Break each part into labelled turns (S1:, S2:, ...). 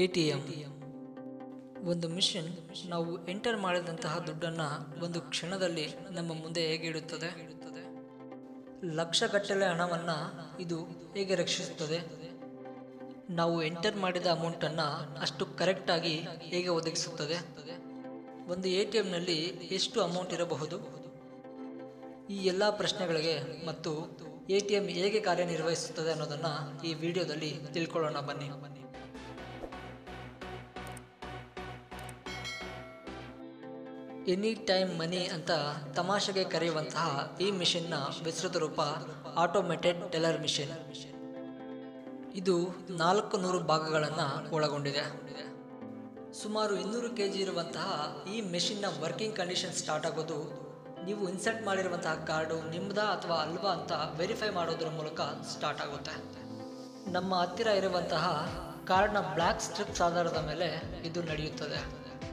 S1: T M ಒಂದು machine ನಾವು enter ಮಾಡಿದಂತಹ ದುಡ್ಡನ್ನು ಒಂದು ಕ್ಷಣದಲ್ಲಿ ನಮ್ಮ ಮುಂದೆ ಹೇಗೆ ಇಡುತ್ತದೆ ಲಕ್ಷಗಟ್ಟಲೆ ಹಣವನ್ನು ಇದು ಹೇಗೆ ರಕ್ಷಿಸುತ್ತದೆ ನಾವು ಎಂಟರ್ ಮಾಡಿದ ಅಮೌಂಟನ್ನು ಅಷ್ಟು ಕರೆಕ್ಟಾಗಿ ಹೇಗೆ ಒದಗಿಸುತ್ತದೆ ಒಂದು ಎ ಟಿ ಎಂನಲ್ಲಿ ಎಷ್ಟು ಅಮೌಂಟ್ ಇರಬಹುದು ಈ ಎಲ್ಲ ಪ್ರಶ್ನೆಗಳಿಗೆ ಮತ್ತು ಎ ಟಿ ಎಂ ಹೇಗೆ ಕಾರ್ಯನಿರ್ವಹಿಸುತ್ತದೆ ಅನ್ನೋದನ್ನು ಈ ವಿಡಿಯೋದಲ್ಲಿ ತಿಳ್ಕೊಳ್ಳೋಣ ಬನ್ನಿ ಎನಿ ಟೈಮ್ ಮನಿ ಅಂತ ತಮಾಷೆಗೆ ಕರೆಯುವಂತಹ ಈ ಮಿಷನ್ನ ವಿಸ್ತೃತ ರೂಪ ಆಟೋಮೇಟೆಡ್ ಟೆಲರ್ ಮಿಷನ್ ಇದು ನಾಲ್ಕು ನೂರು ಭಾಗಗಳನ್ನು ಒಳಗೊಂಡಿದೆ ಸುಮಾರು ಇನ್ನೂರು ಕೆ ಜಿ ಇರುವಂತಹ ಈ ಮೆಷಿನ್ನ ವರ್ಕಿಂಗ್ ಕಂಡೀಷನ್ ಸ್ಟಾರ್ಟ್ ಆಗೋದು ನೀವು ಇನ್ಸರ್ಟ್ ಮಾಡಿರುವಂತಹ ಕಾರ್ಡು ನಿಮ್ಮದಾ ಅಥವಾ ಅಲ್ವಾ ಅಂತ ವೆರಿಫೈ ಮಾಡೋದ್ರ ಮೂಲಕ ಸ್ಟಾರ್ಟ್ ಆಗುತ್ತೆ ನಮ್ಮ ಹತ್ತಿರ ಇರುವಂತಹ ಕಾರ್ಡ್ನ ಬ್ಲ್ಯಾಕ್ ಸ್ಟ್ರಿಪ್ಸ್ ಆಧಾರದ ಮೇಲೆ ಇದು ನಡೆಯುತ್ತದೆ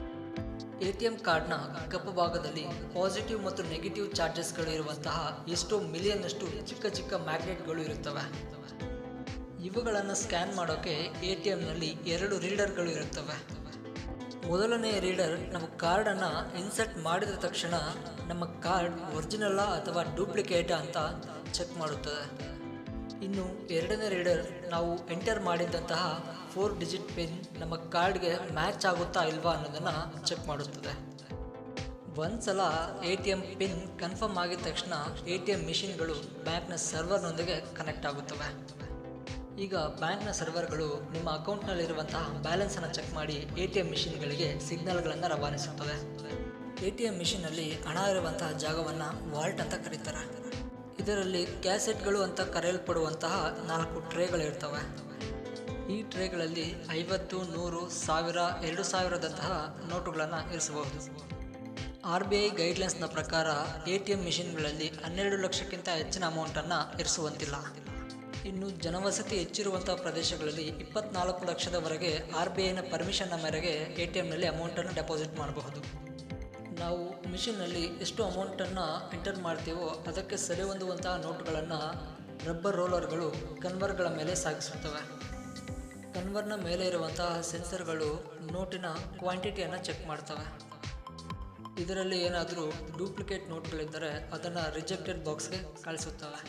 S1: ಎ ಟಿ ಎಂ ಕಾರ್ಡ್ನ ಕಪ್ಪು ಭಾಗದಲ್ಲಿ ಪಾಸಿಟಿವ್ ಮತ್ತು ನೆಗೆಟಿವ್ ಚಾರ್ಜಸ್ಗಳು ಇರುವಂತಹ ಎಷ್ಟೋ ಮಿಲಿಯನ್ನಷ್ಟು ಚಿಕ್ಕ ಚಿಕ್ಕ ಮ್ಯಾಗ್ನೆಟ್ಗಳು ಇರುತ್ತವೆ ಇವುಗಳನ್ನು ಸ್ಕ್ಯಾನ್ ಮಾಡೋಕೆ ಎ ಟಿ ಎಂನಲ್ಲಿ ಎರಡು ರೀಡರ್ಗಳು ಇರುತ್ತವೆ ಮೊದಲನೇ ರೀಡರ್ ನಮ್ಮ ಕಾರ್ಡನ್ನು ಇನ್ಸರ್ಟ್ ಮಾಡಿದ ತಕ್ಷಣ ನಮ್ಮ ಕಾರ್ಡ್ ಒರಿಜಿನಲ್ಲ ಅಥವಾ ಡೂಪ್ಲಿಕೇಟ್ ಅಂತ ಚೆಕ್ ಮಾಡುತ್ತದೆ ಇನ್ನು ಎರಡನೇ ರೀಡರ್ ನಾವು ಎಂಟರ್ ಮಾಡಿದಂತಹ ಫೋರ್ ಡಿಜಿಟ್ ಪಿನ್ ನಮ್ಮ ಕಾರ್ಡ್ಗೆ ಮ್ಯಾಚ್ ಆಗುತ್ತಾ ಇಲ್ವಾ ಅನ್ನೋದನ್ನು ಚೆಕ್ ಮಾಡುತ್ತದೆ ಒಂದ್ಸಲ A T M pin confirm ಆಗಿದ ತಕ್ಷಣ ಎ ಟಿ ಎಂ ಮಿಷಿನ್ಗಳು ಬ್ಯಾಂಕ್ನ ಸರ್ವರ್ನೊಂದಿಗೆ ಕನೆಕ್ಟ್ ಆಗುತ್ತವೆ ಈಗ ಬ್ಯಾಂಕ್ನ ಸರ್ವರ್ಗಳು ನಿಮ್ಮ ಅಕೌಂಟ್ನಲ್ಲಿರುವಂತಹ ಬ್ಯಾಲೆನ್ಸನ್ನು ಚೆಕ್ ಮಾಡಿ ಎ ಟಿ ಎಂ ಮಿಷಿನ್ಗಳಿಗೆ ಸಿಗ್ನಲ್ಗಳನ್ನು ರವಾನಿಸುತ್ತದೆ ಎ ಟಿ ಎಂ ಮಿಷಿನಲ್ಲಿ ಹಣ ಇರುವಂತಹ ಜಾಗವನ್ನು ವಾಲ್ಟ್ ಅಂತ ಕರೀತಾರೆ ಇದರಲ್ಲಿ ಕ್ಯಾಸೆಟ್ಗಳು ಅಂತ ಕರೆಯಲ್ಪಡುವಂತಹ ನಾಲ್ಕು ಟ್ರೇಗಳಿರ್ತವೆ ಈ ಟ್ರೇಗಳಲ್ಲಿ ಐವತ್ತು ನೂರು ಸಾವಿರ ಎರಡು ಸಾವಿರದಂತಹ ನೋಟುಗಳನ್ನು ಇರಿಸಬಹುದು ಆರ್ ಬಿ ಐ ಗೈಡ್ಲೈನ್ಸ್ನ ಪ್ರಕಾರ ಎ ಟಿ ಎಂ ಮಿಷಿನ್ಗಳಲ್ಲಿ ಹನ್ನೆರಡು ಲಕ್ಷಕ್ಕಿಂತ ಹೆಚ್ಚಿನ ಅಮೌಂಟನ್ನು ಇರಿಸುವಂತಿಲ್ಲ ಇನ್ನು ಜನವಸತಿ ಹೆಚ್ಚಿರುವಂತಹ ಪ್ರದೇಶಗಳಲ್ಲಿ ಇಪ್ಪತ್ನಾಲ್ಕು ಲಕ್ಷದವರೆಗೆ ಆರ್ ಬಿ ಐನ ಪರ್ಮಿಷನ್ನ ಮೇರೆಗೆ ಎ ಟಿ ಎಂನಲ್ಲಿ ಅಮೌಂಟನ್ನು ಡೆಪಾಸಿಟ್ ಮಾಡಬಹುದು ನಾವು ಮಿಷಿನ್ನಲ್ಲಿ ಎಷ್ಟು ಅಮೌಂಟನ್ನು ಎಂಟರ್ ಮಾಡ್ತೀವೋ ಅದಕ್ಕೆ ಸರಿ ಹೊಂದುವಂತಹ ನೋಟುಗಳನ್ನು ರಬ್ಬರ್ ರೋಲರ್ಗಳು ಕನ್ವರ್ಗಳ ಮೇಲೆ ಸಾಗಿಸುತ್ತವೆ ಕನ್ವರ್ನ ಮೇಲೆ ಇರುವಂತಹ ಸೆನ್ಸರ್ಗಳು ನೋಟಿನ ಕ್ವಾಂಟಿಟಿಯನ್ನು ಚೆಕ್ ಮಾಡ್ತವೆ ಇದರಲ್ಲಿ ಏನಾದರೂ ಡೂಪ್ಲಿಕೇಟ್ ನೋಟ್ಗಳಿದ್ದರೆ ಅದನ್ನು ರಿಜೆಕ್ಟೆಡ್ ಬಾಕ್ಸ್ಗೆ ಕಳಿಸುತ್ತವೆ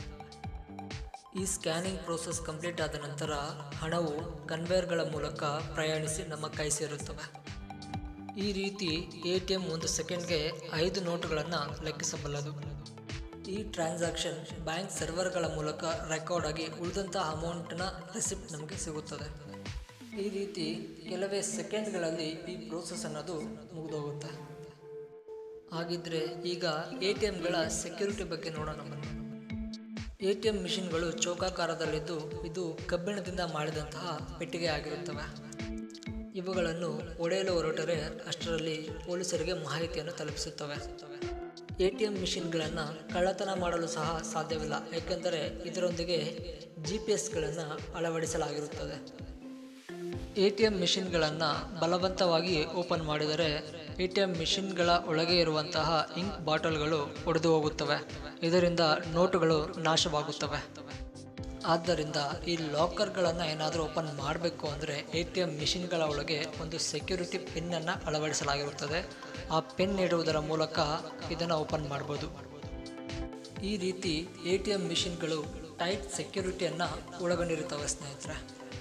S1: ಈ ಸ್ಕ್ಯಾನಿಂಗ್ ಪ್ರೋಸೆಸ್ ಕಂಪ್ಲೀಟ್ ಆದ ನಂತರ ಹಣವು ಕನ್ವೇರ್ಗಳ ಮೂಲಕ ಪ್ರಯಾಣಿಸಿ ನಮ್ಮ ಕೈ ಸೇರುತ್ತವೆ ಈ ರೀತಿ ಎ ಟಿ ಎಂ ಒಂದು ಸೆಕೆಂಡ್ಗೆ ಐದು ನೋಟುಗಳನ್ನು ಲೆಕ್ಕಿಸಬಲ್ಲದು ಈ ಟ್ರಾನ್ಸಾಕ್ಷನ್ ಬ್ಯಾಂಕ್ ಸರ್ವರ್ಗಳ ಮೂಲಕ ರೆಕಾರ್ಡ್ ಆಗಿ ಉಳಿದಂಥ ಅಮೌಂಟ್ನ ರೆಸಿಪ್ಟ್ ನಮಗೆ ಸಿಗುತ್ತದೆ ಈ ರೀತಿ ಕೆಲವೇ ಸೆಕೆಂಡ್ಗಳಲ್ಲಿ ಈ ಪ್ರೋಸೆಸ್ ಅನ್ನೋದು ಮುಗಿದೋಗುತ್ತೆ ಹಾಗಿದ್ರೆ ಈಗ ಎ ಟಿ ಎಂಗಳ ಸೆಕ್ಯೂರಿಟಿ ಬಗ್ಗೆ ನೋಡೋಣ ಬನ್ನಿ ಎ ಟಿ ಎಂ ಮಿಷಿನ್ಗಳು ಚೌಕಾಕಾರದಲ್ಲಿದ್ದು ಇದು ಕಬ್ಬಿಣದಿಂದ ಮಾಡಿದಂತಹ ಪೆಟ್ಟಿಗೆ ಆಗಿರುತ್ತವೆ ಇವುಗಳನ್ನು ಒಡೆಯಲು ಹೊರಟರೆ ಅಷ್ಟರಲ್ಲಿ ಪೊಲೀಸರಿಗೆ ಮಾಹಿತಿಯನ್ನು ತಲುಪಿಸುತ್ತವೆ ಎ ಟಿ ಎಂ ಮಿಷಿನ್ಗಳನ್ನು ಕಳ್ಳತನ ಮಾಡಲು ಸಹ ಸಾಧ್ಯವಿಲ್ಲ ಏಕೆಂದರೆ ಇದರೊಂದಿಗೆ ಜಿ ಪಿ ಎಸ್ಗಳನ್ನು ಅಳವಡಿಸಲಾಗಿರುತ್ತದೆ ಎ ಟಿ ಎಂ ಮಿಷಿನ್ಗಳನ್ನು ಬಲವಂತವಾಗಿ ಓಪನ್ ಮಾಡಿದರೆ ಎ ಟಿ ಎಂ ಮಿಷಿನ್ಗಳ ಒಳಗೆ ಇರುವಂತಹ ಇಂಕ್ ಬಾಟಲ್ಗಳು ಒಡೆದು ಹೋಗುತ್ತವೆ ಇದರಿಂದ ನೋಟುಗಳು ನಾಶವಾಗುತ್ತವೆ ಆದ್ದರಿಂದ ಈ ಲಾಕರ್ಗಳನ್ನು ಏನಾದರೂ ಓಪನ್ ಮಾಡಬೇಕು ಅಂದರೆ ಎ ಟಿ ಎಂ ಮಿಷಿನ್ಗಳ ಒಳಗೆ ಒಂದು ಸೆಕ್ಯೂರಿಟಿ ಪಿನ್ನನ್ನು ಅಳವಡಿಸಲಾಗಿರುತ್ತದೆ ಆ ಪಿನ್ ಇಡುವುದರ ಮೂಲಕ ಇದನ್ನು ಓಪನ್ ಮಾಡ್ಬೋದು ಈ ರೀತಿ ಎ ಟಿ ಎಂ ಮಿಷಿನ್ಗಳು ಟೈಟ್ ಸೆಕ್ಯೂರಿಟಿಯನ್ನು ಒಳಗೊಂಡಿರುತ್ತವೆ ಸ್ನೇಹಿತರೆ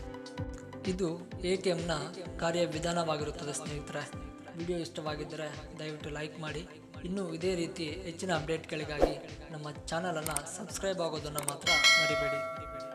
S1: ಇದು ಎ ಟಿ ಎಮ್ನ ಕಾರ್ಯವಿಧಾನವಾಗಿರುತ್ತದೆ ಸ್ನೇಹಿತರೆ ವಿಡಿಯೋ ಇಷ್ಟವಾಗಿದ್ದರೆ ದಯವಿಟ್ಟು ಲೈಕ್ ಮಾಡಿ ಇನ್ನೂ ಇದೇ ರೀತಿ ಹೆಚ್ಚಿನ ಅಪ್ಡೇಟ್ಗಳಿಗಾಗಿ ನಮ್ಮ ಚಾನಲನ್ನು ಸಬ್ಸ್ಕ್ರೈಬ್ ಆಗೋದನ್ನು ಮಾತ್ರ ಮರಿಬೇಡಿ